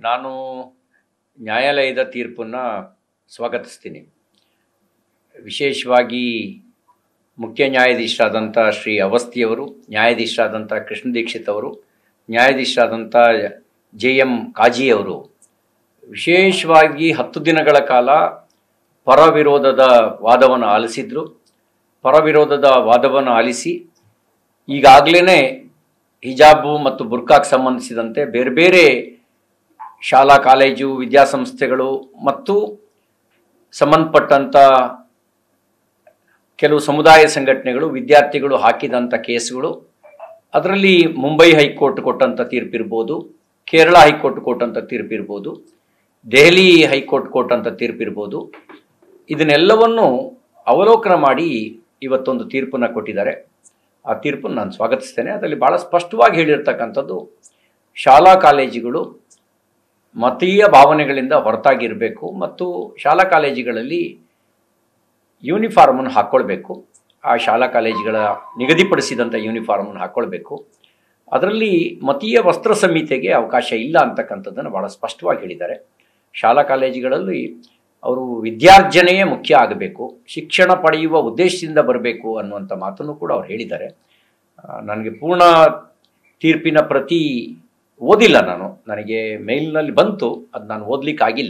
ನಾನು ನ್ಯಾಯಾಲಯದ ತೀರ್ಪನ್ನು ಸ್ವಾಗತಿಸ್ತೀನಿ ವಿಶೇಷವಾಗಿ ಮುಖ್ಯ ನ್ಯಾಯಾಧೀಶರಾದಂಥ ಶ್ರೀ ಅವಸ್ಥಿಯವರು ನ್ಯಾಯಾಧೀಶರಾದಂಥ ಕೃಷ್ಣ ದೀಕ್ಷಿತ್ ಅವರು ನ್ಯಾಯಾಧೀಶರಾದಂಥ ಜೆ ಎಂ ಕಾಜಿಯವರು ವಿಶೇಷವಾಗಿ ಹತ್ತು ದಿನಗಳ ಕಾಲ ಪರವಿರೋಧದ ವಾದವನ್ನು ಆಲಿಸಿದ್ರು ಪರವಿರೋಧದ ವಾದವನ್ನು ಆಲಿಸಿ ಈಗಾಗಲೇ ಹಿಜಾಬು ಮತ್ತು ಬುರ್ಕಾಕ್ಕೆ ಸಂಬಂಧಿಸಿದಂತೆ ಬೇರೆ ಬೇರೆ ಶಾಲಾ ಕಾಲೇಜು ವಿದ್ಯಾಸಂಸ್ಥೆಗಳು ಮತ್ತು ಸಂಬಂಧಪಟ್ಟಂಥ ಕೆಲವು ಸಮುದಾಯ ಸಂಘಟನೆಗಳು ವಿದ್ಯಾರ್ಥಿಗಳು ಹಾಕಿದಂಥ ಕೇಸುಗಳು ಅದರಲ್ಲಿ ಮುಂಬೈ ಹೈಕೋರ್ಟ್ ಕೊಟ್ಟಂಥ ತೀರ್ಪಿರ್ಬೋದು ಕೇರಳ ಹೈಕೋರ್ಟ್ ಕೊಟ್ಟಂಥ ತೀರ್ಪಿರ್ಬೋದು ದೆಹಲಿ ಹೈಕೋರ್ಟ್ ಕೊಟ್ಟಂಥ ತೀರ್ಪಿರ್ಬೋದು ಇದನ್ನೆಲ್ಲವನ್ನು ಅವಲೋಕನ ಮಾಡಿ ಇವತ್ತೊಂದು ತೀರ್ಪನ್ನು ಕೊಟ್ಟಿದ್ದಾರೆ ಆ ತೀರ್ಪನ್ನು ನಾನು ಸ್ವಾಗತಿಸ್ತೇನೆ ಅದರಲ್ಲಿ ಭಾಳ ಸ್ಪಷ್ಟವಾಗಿ ಹೇಳಿರ್ತಕ್ಕಂಥದ್ದು ಶಾಲಾ ಕಾಲೇಜುಗಳು ಮತೀಯ ಭಾವನೆಗಳಿಂದ ಹೊರತಾಗಿರಬೇಕು ಮತ್ತು ಶಾಲಾ ಕಾಲೇಜುಗಳಲ್ಲಿ ಯೂನಿಫಾರ್ಮನ್ನು ಹಾಕ್ಕೊಳ್ಬೇಕು ಆ ಶಾಲಾ ಕಾಲೇಜುಗಳ ನಿಗದಿಪಡಿಸಿದಂಥ ಯೂನಿಫಾರ್ಮನ್ನು ಹಾಕ್ಕೊಳ್ಬೇಕು ಅದರಲ್ಲಿ ಮತೀಯ ವಸ್ತ್ರ ಸಂಹಿತೆಗೆ ಅವಕಾಶ ಇಲ್ಲ ಅಂತಕ್ಕಂಥದ್ದನ್ನು ಭಾಳ ಸ್ಪಷ್ಟವಾಗಿ ಹೇಳಿದ್ದಾರೆ ಶಾಲಾ ಕಾಲೇಜುಗಳಲ್ಲಿ ಅವರು ವಿದ್ಯಾರ್ಜನೆಯೇ ಮುಖ್ಯ ಆಗಬೇಕು ಶಿಕ್ಷಣ ಪಡೆಯುವ ಉದ್ದೇಶದಿಂದ ಬರಬೇಕು ಅನ್ನುವಂಥ ಮಾತನ್ನು ಕೂಡ ಅವ್ರು ಹೇಳಿದ್ದಾರೆ ಆ, ನನಗೆ ಪೂರ್ಣ ತೀರ್ಪಿನ ಪ್ರತಿ ಓದಿಲ್ಲ ನಾನು ನನಗೆ ಮೇಲ್ನಲ್ಲಿ ಬಂತು ಅದು ನಾನು ಓದಲಿಕ್ಕಾಗಿಲ್ಲ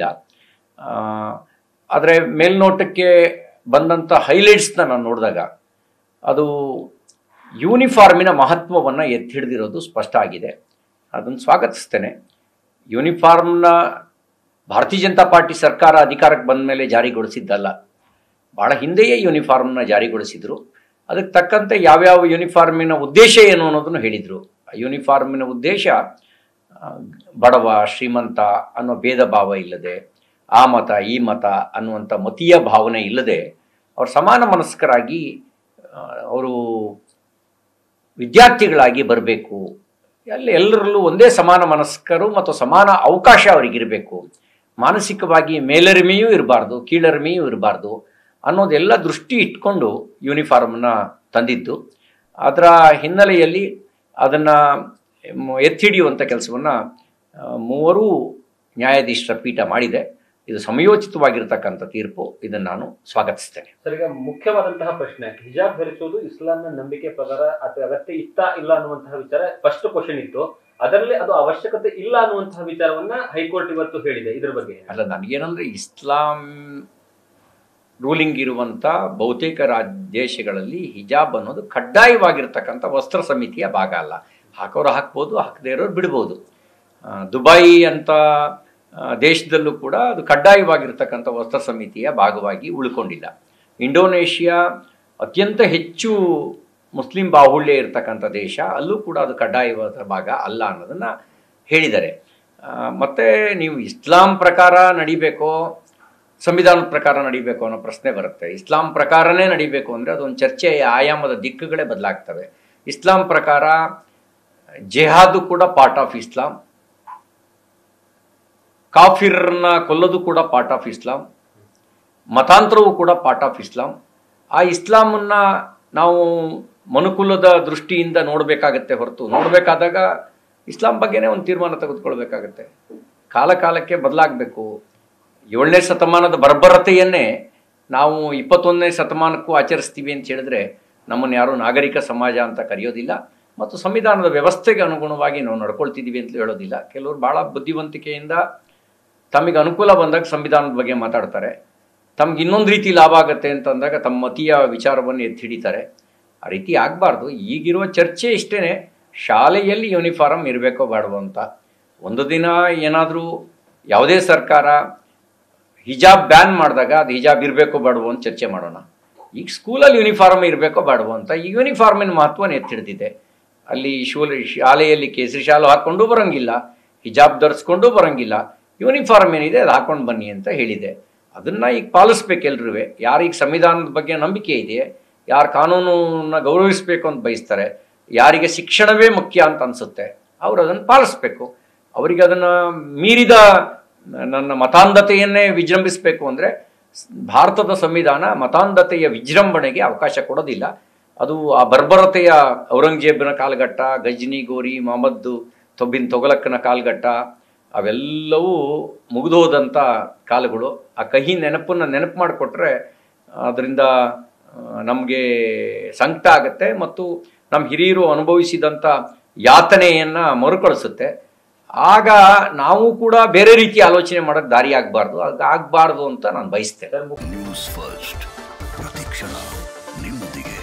ಆದರೆ ಮೇಲ್ನೋಟಕ್ಕೆ ಬಂದಂಥ ಹೈಲೈಟ್ಸ್ನ ನಾನು ನೋಡಿದಾಗ ಅದು ಯೂನಿಫಾರ್ಮಿನ ಮಹತ್ವವನ್ನು ಎತ್ತಿ ಹಿಡಿದಿರೋದು ಸ್ಪಷ್ಟ ಆಗಿದೆ ಅದನ್ನು ಸ್ವಾಗತಿಸ್ತೇನೆ ಯೂನಿಫಾರ್ಮ್ನ ಭಾರತೀಯ ಜನತಾ ಪಾರ್ಟಿ ಸರ್ಕಾರ ಅಧಿಕಾರಕ್ಕೆ ಬಂದ ಮೇಲೆ ಜಾರಿಗೊಳಿಸಿದ್ದಲ್ಲ ಭಾಳ ಹಿಂದೆಯೇ ಯೂನಿಫಾರ್ಮ್ನ ಜಾರಿಗೊಳಿಸಿದರು ಅದಕ್ಕೆ ತಕ್ಕಂತೆ ಯಾವ್ಯಾವ ಯೂನಿಫಾರ್ಮಿನ ಉದ್ದೇಶ ಏನು ಅನ್ನೋದನ್ನು ಹೇಳಿದರು ಯೂನಿಫಾರ್ಮಿನ ಉದ್ದೇಶ ಆ, ಬಡವ ಶ್ರೀಮಂತ ಅನ್ನೋ ಭೇದ ಭಾವ ಇಲ್ಲದೆ ಆ ಮತ ಈ ಮತ ಅನ್ನುವಂಥ ಮತೀಯ ಭಾವನೆ ಇಲ್ಲದೆ ಅವ್ರು ಸಮಾನ ಮನಸ್ಕರಾಗಿ ಆ, ಅವರು ವಿದ್ಯಾರ್ಥಿಗಳಾಗಿ ಬರಬೇಕು ಎಲ್ಲ ಎಲ್ಲರಲ್ಲೂ ಒಂದೇ ಸಮಾನ ಮನಸ್ಕರು ಮತ್ತು ಸಮಾನ ಅವಕಾಶ ಅವರಿಗಿರಬೇಕು ಮಾನಸಿಕವಾಗಿ ಮೇಲರಿಮೆಯೂ ಇರಬಾರ್ದು ಕೀಳರಿಮೆಯೂ ಇರಬಾರ್ದು ಅನ್ನೋದೆಲ್ಲ ದೃಷ್ಟಿ ಇಟ್ಕೊಂಡು ಯೂನಿಫಾರ್ಮನ್ನ ತಂದಿದ್ದು ಅದರ ಹಿನ್ನೆಲೆಯಲ್ಲಿ ಅದನ್ನು ಎತ್ತಿಡಿಯುವಂಥ ಕೆಲಸವನ್ನು ಮೂವರೂ ನ್ಯಾಯಾಧೀಶರ ಪೀಠ ಮಾಡಿದೆ ಇದು ಸಮಯೋಚಿತವಾಗಿರ್ತಕ್ಕಂಥ ತೀರ್ಪು ಇದನ್ನು ನಾನು ಸ್ವಾಗತಿಸ್ತೇನೆ ಸರ್ ಈಗ ಮುಖ್ಯವಾದಂತಹ ಪ್ರಶ್ನೆ ಹಿಜಾಬ್ ಧರಿಸುವುದು ಇಸ್ಲಾಂನ ನಂಬಿಕೆ ಪ್ರಕಾರ ಅಥವಾ ಅಗತ್ಯ ಇತ್ತ ಇಲ್ಲ ಅನ್ನುವಂತಹ ವಿಚಾರ ಫಸ್ಟ್ ಕ್ವಶನ್ ಇತ್ತು ಅದರಲ್ಲಿ ಅದು ಅವಶ್ಯಕತೆ ಇಲ್ಲ ಅನ್ನುವಂತಹ ವಿಚಾರವನ್ನ ಹೈಕೋರ್ಟ್ ಇವತ್ತು ಹೇಳಿದೆ ಇದ್ರ ಬಗ್ಗೆ ಏನು? ಅಲ್ಲ ನನಗೇನಂದ್ರೆ ಇಸ್ಲಾಂ ರೂಲಿಂಗ್ ಇರುವಂಥ ಬಹುತೇಕ ರಾಜ್ ದೇಶಗಳಲ್ಲಿ ಹಿಜಾಬ್ ಅನ್ನೋದು ಕಡ್ಡಾಯವಾಗಿರ್ತಕ್ಕಂಥ ವಸ್ತ್ರ ಸಮಿತಿಯ ಭಾಗ ಅಲ್ಲ ಹಾಕೋರು ಹಾಕ್ಬೋದು ಹಾಕದೇ ಇರೋರು ಬಿಡ್ಬೋದು ಆ, ದುಬೈ ಅಂತ ಆ, ದೇಶದಲ್ಲೂ ಕೂಡ ಅದು ಕಡ್ಡಾಯವಾಗಿರ್ತಕ್ಕಂಥ ವಸ್ತ್ರ ಸಮಿತಿಯ ಭಾಗವಾಗಿ ಉಳ್ಕೊಂಡಿಲ್ಲ ಇಂಡೋನೇಷ್ಯಾ ಅತ್ಯಂತ ಹೆಚ್ಚು ಮುಸ್ಲಿಂ ಬಾಹುಳ್ಯ ಇರತಕ್ಕಂಥ ದೇಶ ಅಲ್ಲೂ ಕೂಡ ಅದು ಕಡ್ಡಾಯವಾದ ಭಾಗ ಅಲ್ಲ ಅನ್ನೋದನ್ನು ಹೇಳಿದ್ದಾರೆ ಆ, ಮತ್ತೆ ನೀವು ಇಸ್ಲಾಂ ಪ್ರಕಾರ ನಡಿಬೇಕೋ ಸಂವಿಧಾನದ ಪ್ರಕಾರ ನಡಿಬೇಕು ಅನ್ನೋ ಪ್ರಶ್ನೆ ಬರುತ್ತೆ ಇಸ್ಲಾಂ ಪ್ರಕಾರನೇ ನಡಿಬೇಕು ಅಂದರೆ ಅದೊಂದು ಚರ್ಚೆಯ ಆಯಾಮದ ದಿಕ್ಕುಗಳೇ ಬದಲಾಗ್ತವೆ ಇಸ್ಲಾಂ ಪ್ರಕಾರ ಜೆಹಾದು ಕೂಡ ಪಾರ್ಟ್ ಆಫ್ ಇಸ್ಲಾಂ ಕಾಫಿರ್ನ ಕೊಲ್ಲೋದು ಕೂಡ ಪಾರ್ಟ್ ಆಫ್ ಇಸ್ಲಾಂ ಮತಾಂತರವು ಕೂಡ ಪಾರ್ಟ್ ಆಫ್ ಇಸ್ಲಾಂ ಆ ಇಸ್ಲಾಮನ್ನ ನಾವು ಮನುಕುಲದ ದೃಷ್ಟಿಯಿಂದ ನೋಡಬೇಕಾಗತ್ತೆ ಹೊರತು ನೋಡಬೇಕಾದಾಗ ಇಸ್ಲಾಂ ಬಗ್ಗೆನೇ ಒಂದು ತೀರ್ಮಾನ ತೆಗೆದುಕೊಳ್ಬೇಕಾಗತ್ತೆ ಕಾಲ ಕಾಲಕ್ಕೆ ಬದಲಾಗಬೇಕು ಏಳನೇ ಶತಮಾನದ ಬರ್ಬರತೆಯನ್ನೇ ನಾವು ಇಪ್ಪತ್ತೊಂದನೇ ಶತಮಾನಕ್ಕೂ ಆಚರಿಸ್ತೀವಿ ಅಂತ ಹೇಳಿದ್ರೆ ನಮ್ಮನ್ನು ಯಾರೂ ನಾಗರಿಕ ಸಮಾಜ ಅಂತ ಕರೆಯೋದಿಲ್ಲ ಮತ್ತು ಸಂವಿಧಾನದ ವ್ಯವಸ್ಥೆಗೆ ಅನುಗುಣವಾಗಿ ನಾವು ನಡ್ಕೊಳ್ತಿದ್ದೀವಿ ಅಂತ ಹೇಳೋದಿಲ್ಲ ಕೆಲವರು ಭಾಳ ಬುದ್ಧಿವಂತಿಕೆಯಿಂದ ತಮಗೆ ಅನುಕೂಲ ಬಂದಾಗ ಸಂವಿಧಾನದ ಬಗ್ಗೆ ಮಾತಾಡ್ತಾರೆ ತಮ್ಗೆ ಇನ್ನೊಂದು ರೀತಿ ಲಾಭ ಆಗುತ್ತೆ ಅಂತ ಅಂದಾಗ ತಮ್ಮ ಮತೀಯ ವಿಚಾರವನ್ನು ಎತ್ತಿ ಹಿಡಿತಾರೆ ಆ ರೀತಿ ಆಗಬಾರ್ದು ಈಗಿರುವ ಚರ್ಚೆ ಇಷ್ಟೇ ಶಾಲೆಯಲ್ಲಿ ಯೂನಿಫಾರ್ಮ್ ಇರಬೇಕೋ ಬೇಡವೋ ಅಂತ ಒಂದು ದಿನ ಏನಾದರೂ ಯಾವುದೇ ಸರ್ಕಾರ ಹಿಜಾಬ್ ಬ್ಯಾನ್ ಮಾಡಿದಾಗ ಅದು ಹಿಜಾಬ್ ಇರಬೇಕೋ ಬೇಡವೋ ಅಂತ ಚರ್ಚೆ ಮಾಡೋಣ ಈಗ ಸ್ಕೂಲಲ್ಲಿ ಯೂನಿಫಾರ್ಮ್ ಇರಬೇಕೋ ಬೇಡವೋ ಅಂತ ಈ ಯೂನಿಫಾರ್ಮಿನ ಮಹತ್ವನ ಎತ್ತಿಡ್ದಿದೆ ಅಲ್ಲಿ ಶೂಲ್ ಶಾಲೆಯಲ್ಲಿ ಕೇಸರಿ ಶಾಲು ಹಾಕ್ಕೊಂಡು ಬರೋಂಗಿಲ್ಲ ಹಿಜಾಬ್ ಧರಿಸ್ಕೊಂಡು ಬರೋಂಗಿಲ್ಲ ಯೂನಿಫಾರ್ಮ್ ಏನಿದೆ ಅದು ಹಾಕೊಂಡು ಬನ್ನಿ ಅಂತ ಹೇಳಿದೆ ಅದನ್ನು ಈಗ ಪಾಲಿಸ್ಬೇಕು ಎಲ್ರೂ ಯಾರಿಗೆ ಸಂವಿಧಾನದ ಬಗ್ಗೆ ನಂಬಿಕೆ ಇದೆ ಯಾರು ಕಾನೂನನ್ನ ಗೌರವಿಸಬೇಕು ಅಂತ ಬಯಸ್ತಾರೆ ಯಾರಿಗೆ ಶಿಕ್ಷಣವೇ ಮುಖ್ಯ ಅಂತ ಅನಿಸುತ್ತೆ ಅವರು ಅದನ್ನು ಪಾಲಿಸ್ಬೇಕು ಅವರಿಗೆ ಅದನ್ನು ಮೀರಿದ ನನ್ನ ಮತಾಂಧತೆಯನ್ನೇ ವಿಜೃಂಭಿಸಬೇಕು ಅಂದರೆ ಭಾರತದ ಸಂವಿಧಾನ ಮತಾಂಧತೆಯ ವಿಜೃಂಭಣೆಗೆ ಅವಕಾಶ ಕೊಡೋದಿಲ್ಲ ಅದು ಆ ಬರ್ಬರತೆಯ ಔರಂಗಜೇಬನ ಕಾಲಘಟ್ಟ ಗಜ್ನಿ ಗೋರಿ ಮೊಹಮ್ಮದ್ ತೊಬ್ಬಿನ್ ತೊಗಲಕ್ಕನ ಕಾಲಘಟ್ಟ ಅವೆಲ್ಲವೂ ಮುಗಿದೋದಂಥ ಕಾಲಗಳು ಆ ಕಹಿ ನೆನಪನ್ನು ನೆನಪು ಮಾಡಿಕೊಟ್ರೆ ಅದರಿಂದ ನಮಗೆ ಸಂಕಟ ಆಗುತ್ತೆ ಮತ್ತು ನಮ್ಮ ಹಿರಿಯರು ಅನುಭವಿಸಿದಂಥ ಯಾತನೆಯನ್ನು ಮರುಕಳಿಸುತ್ತೆ ಆಗ ನಾವು ಕೂಡ ಬೇರೆ ರೀತಿ ಆಲೋಚನೆ ಮಾಡೋಕ್ಕೆ ದಾರಿ ಆಗಬಾರ್ದು ಅದು ಆಗಬಾರ್ದು ಅಂತ ನಾನು ಬಯಸ್ತೇನೆ ಸರ್ ಮುಖ್ಯ ನ್ಯೂಸ್ ಫಸ್ಟ್ ಪ್ರತಿಕ್ಷಣ ನಿಮ್ಮೊಂದಿಗೆ